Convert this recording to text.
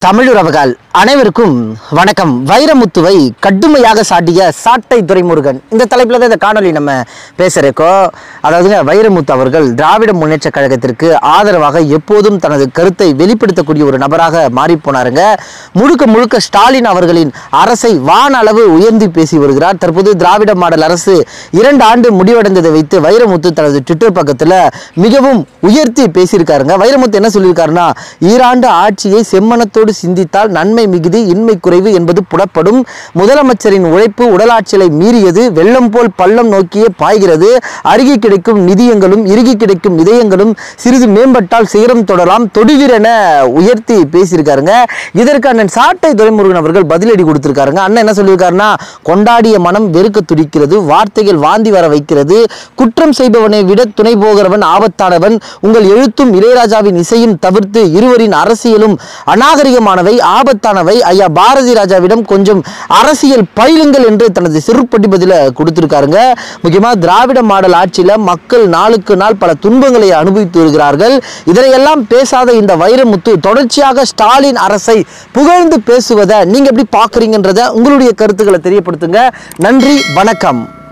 தமிழுறவுகள் அனைவருக்கும் வணக்கம் வைரமுத்துவை கடுமையாக சாட்டிய சாட்டை துரைமுருகன் இந்த தலைப்பில் தான் இந்த காணொலி நம்ம பேசுகிறக்கோ அதாவதுங்க வைரமுத்து அவர்கள் திராவிட முன்னேற்ற கழகத்திற்கு ஆதரவாக எப்போதும் தனது கருத்தை வெளிப்படுத்தக்கூடிய ஒரு நபராக மாறி போனாருங்க முழுக்க முழுக்க ஸ்டாலின் அவர்களின் அரசை வான அளவு உயர்த்தி பேசி வருகிறார் தற்போது திராவிட மாடல் அரசு இரண்டு ஆண்டு முடிவடைந்ததை வைத்து வைரமுத்து தனது ட்விட்டர் பக்கத்தில் மிகவும் உயர்த்தி பேசியிருக்காருங்க வைரமுத்து என்ன சொல்லியிருக்காருன்னா ஈராண்டு ஆட்சியை செம்மனத்தோடு சிந்தித்தால் நன்மை மிகுதி இன்மை குறைவு என்பது புலப்படும் முதலமைச்சரின் உழைப்பு உடலாட்சியை மீறியது வெள்ளம் போல் பள்ளம் நோக்கியே பாய்கிறது அருகி கிடைக்கும் நிதியங்களும் இறுகி கிடைக்கும் இதயங்களும் சிறிது மேம்பட்டால் சிகரம் தொடரலாம் தொடுவீரென உயர்த்தி பேசியிருக்காருங்க இதற்கு அண்ணன் சாட்டை துரைமுருகன் அவர்கள் பதிலடி கொடுத்திருக்காருங்க அண்ணன் என்ன சொல்லியிருக்காருன்னா கொண்டாடிய மனம் வெறுக்க துடிக்கிறது வார்த்தைகள் வாந்தி வர வைக்கிறது குற்றம் செய்பவனை விட துணை போகிறவன் ஆபத்தானவன் உங்கள் எழுத்தும் இளையராஜாவின் இசையும் தவிர்த்து இருவரின் அரசியலும் அநாகரிகமானவை ஆபத்தானவை ஐயா பாரதி ராஜாவிடம் கொஞ்சம் அரசியல் பயிலுங்கள் என்று தனது சிறுபட்டி பதில கொடுத்திருக்காருங்க முக்கியமா திராவிட மாடல் ஆட்சியில மக்கள் நாளுக்கு நாள் பல துன்பங்களை அனுபவித்து வருகிறார்கள் இதனையெல்லாம் பேசாத இந்த வைரமுத்து தொடர்ச்சியாக ஸ்டாலின் அரசை புகழ்ந்து பேசுவதை நீங்க எப்படி பாக்குறீங்கன்றத உங்களுடைய கருத்துக்களை தெரியப்படுத்துங்க நன்றி வணக்கம்